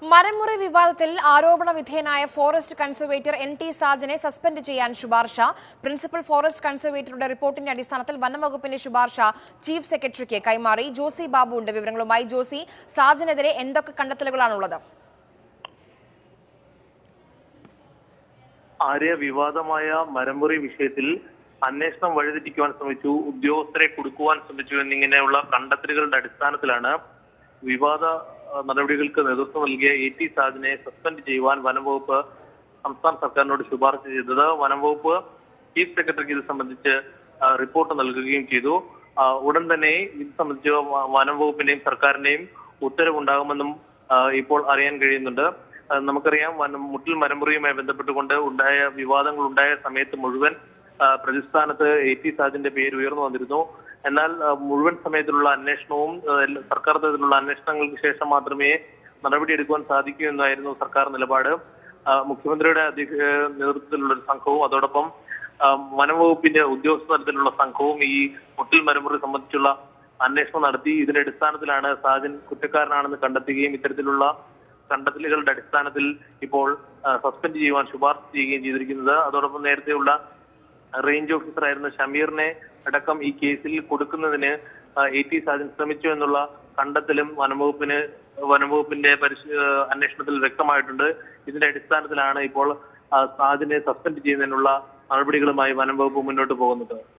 മരമുറി വിവാദത്തിൽ ആരോപണ വിധേയനായ ഫോറസ്റ്റ് കൺസർവേറ്റർ എൻ ടി സാജനെ സസ്പെൻഡ് ചെയ്യാൻ ശുപാർശ പ്രിൻസിപ്പൽ ഫോറസ്റ്റ് കൺസർവേറ്ററുടെ റിപ്പോർട്ടിന്റെ അടിസ്ഥാനത്തിൽ വനംവകുപ്പിന്റെ ശുപാർശ ചീഫ് സെക്രട്ടറിക്ക് കൈമാറി ജോസി ബാബു ഉണ്ട് വിവരങ്ങളുമായി ജോസി സാജനെതിരെ എന്തൊക്കെ കണ്ടെത്തലുകളാണുള്ളത് ആര്യ വിവാദമായ മരമുറി വിഷയത്തിൽ അന്വേഷണം വഴിതെറ്റിക്കുവാൻ ശ്രമിച്ചു ഉദ്യോഗസ്ഥരെ കുടുക്കുവാൻ ശ്രമിച്ചു എന്നിങ്ങനെയുള്ള കണ്ടെത്തലുകളുടെ അടിസ്ഥാനത്തിലാണ് വിവാദ ആ, നടപടികൾക്ക് നേതൃത്വം നൽകിയ എ ടി സാജിനെ സസ്പെൻഡ് ചെയ്യുവാൻ വനംവകുപ്പ് സംസ്ഥാന സർക്കാരിനോട് ശുപാർശ ചെയ്തത് വനംവകുപ്പ് ചീഫ് സെക്രട്ടറിക്ക് ഇത് സംബന്ധിച്ച് ആ, റിപ്പോർട്ട് നൽകുകയും ചെയ്തു ആ, ഉടൻ തന്നെ ഇത് സംബന്ധിച്ച് വ- വനംവകുപ്പിന്റെയും സർക്കാരിന്റെയും ഉത്തരവുണ്ടാകുമെന്നും ആ, ഇപ്പോൾ അറിയാൻ കഴിയുന്നുണ്ട് ആ, നമുക്കറിയാം വനം മുട്ടിൽ മരമുറിയുമായി ബന്ധപ്പെട്ടുകൊണ്ട് ഉണ്ടായ വിവാദങ്ങൾ ഉണ്ടായ സമയത്ത് മുഴുവൻ ആ, പ്രതിസ്ഥാനത്ത് എ ടി സാജിന്റെ പേര് ഉയർന്നു വന്നിരുന്നു എന്നാൽ ആ, മുഴുവൻ സമയത്തിലുള്ള അന്വേഷണവും ആ, എല്ലാ- സർക്കാർ തലത്തിലുള്ള അന്വേഷണങ്ങൾക്ക് ശേഷം മാത്രമേ നടപടിയെടുക്കുവാൻ സാധിക്കൂ എന്നായിരുന്നു സർക്കാർ നിലപാട് ആ, മുഖ്യമന്ത്രിയുടെ അധ്യക്ഷ ഏ, നേതൃത്വത്തിലുള്ള ഒരു സംഘവും അതോടൊപ്പം ആ, വനംവകുപ്പിന്റെ ഉദ്യോഗസ്ഥ തലത്തിലുള്ള സംഘവും ഈ മുട്ടിൽ മരമുറി സംബന്ധിച്ചുള്ള അന്വേഷണം നടത്തി ഇതിന്റെ അടിസ്ഥാനത്തിലാണ് സാജൻ കുറ്റക്കാരനാണെന്ന് കണ്ടെത്തുകയും ഇത്തരത്തിലുള്ള കണ്ടെത്തലുകളുടെ അടിസ്ഥാനത്തിൽ ഇപ്പോൾ ആ, സസ്പെൻഡ് ചെയ്യുവാൻ ശുപാർശ ചെയ്യുകയും ചെയ്തിരിക്കുന്നത് അതോടൊപ്പം നേരത്തെയുള്ള റേഞ്ച് ഓഫീസർ ആയിരുന്ന ഷമീറിനെ അടക്കം ഈ കേസിൽ കൊടുക്കുന്നതിന് എ ടി സാജൻ ശ്രമിച്ചു എന്നുള്ള കണ്ടെത്തലും വനംവകുപ്പിന് വനംവകുപ്പിന്റെ പരിശ ഏഹ് അന്വേഷണത്തിൽ വ്യക്തമായിട്ടുണ്ട് ഇതിന്റെ അടിസ്ഥാനത്തിലാണ് ഇപ്പോൾ ആ, സാജിനെ സസ്പെൻഡ് ചെയ്യുന്നതിനുള്ള നടപടികളുമായി വനംവകുപ്പ് മുന്നോട്ട് പോകുന്നത്